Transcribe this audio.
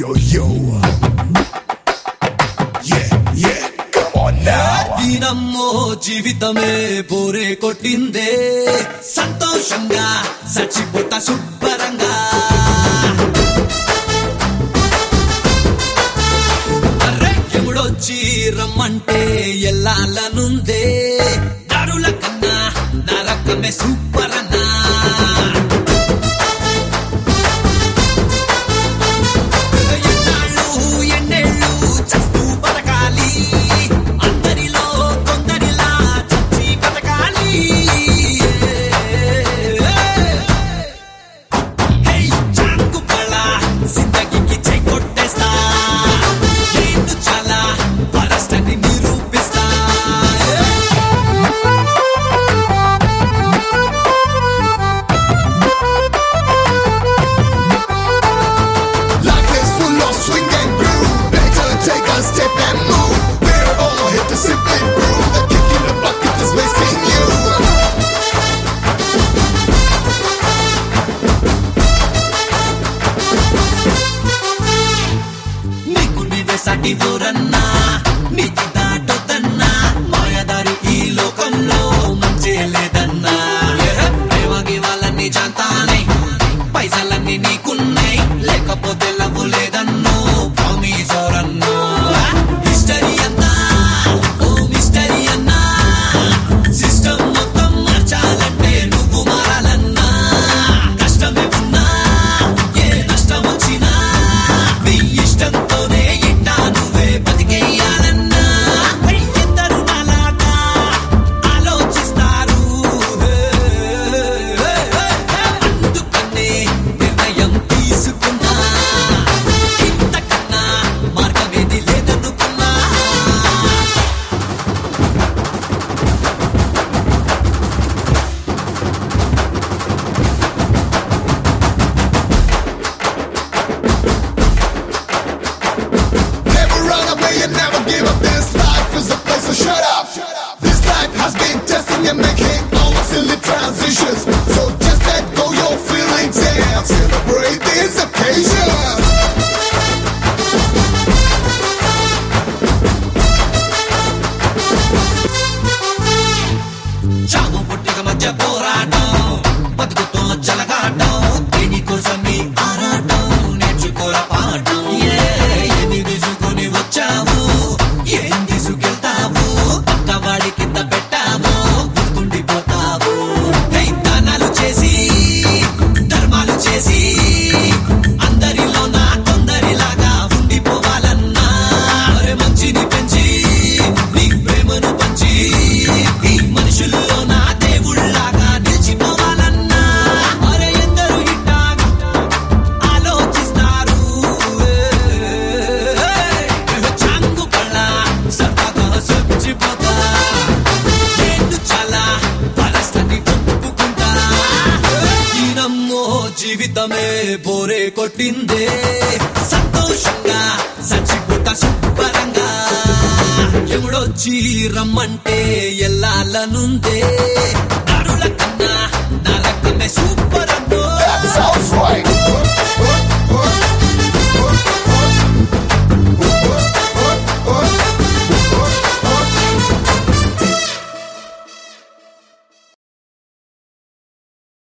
yo, yo. Yeah, yeah, come on now. దీనమ్మో జీవితమే బోరే కొట్టిందే సంతోషంగా చచ్చిపోతా శుభ్రంగా అర్రే ఎముడొచ్చి రమ్మంటే ఎల్లాలనుందే దారుల కన్నా నరకమే సూపర్ అన్నా ఎన్నాళ్ళు ఎన్నేళ్ళు చస్తూ బతకాలి అందరిలో కొందరిలా చచ్చి బతకాలి హే చాకు పళ్ళ జిందగీకి చెయ్ కొట్టేస్తా నేను చాలా పరస్టని నిరూపిస్తా Life is full of swing and groove. Better take a step and move. We're all here to simply prove that kicking the bucket is wasting you. నీకు నీవే సాటి ఊరన్నా నీకు దాటొద్దన్నా మాయదారి ఈ లోకంలో మంచి లేదన్నా ప్రేమకి వాళ్ళని జాంతానే పైసలన్నీ నీకున్నాయి లేకపోతే లవ్వు లేదన్నో ప్రామిసోరన్నో హిస్టరీ అన్నా ఓ మిస్టరీ అన్నా సిస్టమ్ మొత్తం మార్చాలంటే నువ్వు మారాలన్నా కష్టమే ఉన్నా ఏ నష్టం వచ్చినా నీ ఇష్టంతోనే ఇట్టా నువ్వే బతికేయాలన్నా ఇద్దరు నాలాగా ఆలోచిస్తారు అందుకనే నిర్ణయం తీసుకున్నా ఇంతకన్నా మార్గమేది లేదనుకున్నా Never run away and never give up. This life is a place to shut up. This life has been testing and making all silly transitions. So just let go your feelings and celebrate this occasion. చావు పుట్టిక మధ్య పోరాటం బతుకుతో చలగాటం దీనికోసమే ఆరాటం నేర్చుకోర పాఠం ఏ ఎన్ని తీసుకొని వచ్చావు ఏం తీసుకెళ్తావు పక్కవాడి కింద పెట్టావు గుర్తుండిపోతావు హే, దానాలు చేసి ధర్మాలు చేసి అందరిలో నా కొందరిలాగా ఉండిపోవాలన్నా అరే మంచిని పెంచి నీ ప్రేమను పంచి ఈ మనుషుల్లో నా దేవుళ్ళలాగా నిలిచిపోవాలన్నా అరే ఎందరూ ఇట్టాగా ఆలోచిస్తారు చాంగు పళ్ళ సరదాగా సచ్చిపోతా నేను చాలా పరస్తని ఒప్పుకుంటా దీనమ్మో జీవితమే బోరే కొట్టిందే సంతోషంగా చచ్చిపోతా శుభ్రంగా ఎవడొచ్చి రమ్మంటే ఎల్లాలనుందే దారుల కన్నా నరకమే సూపర్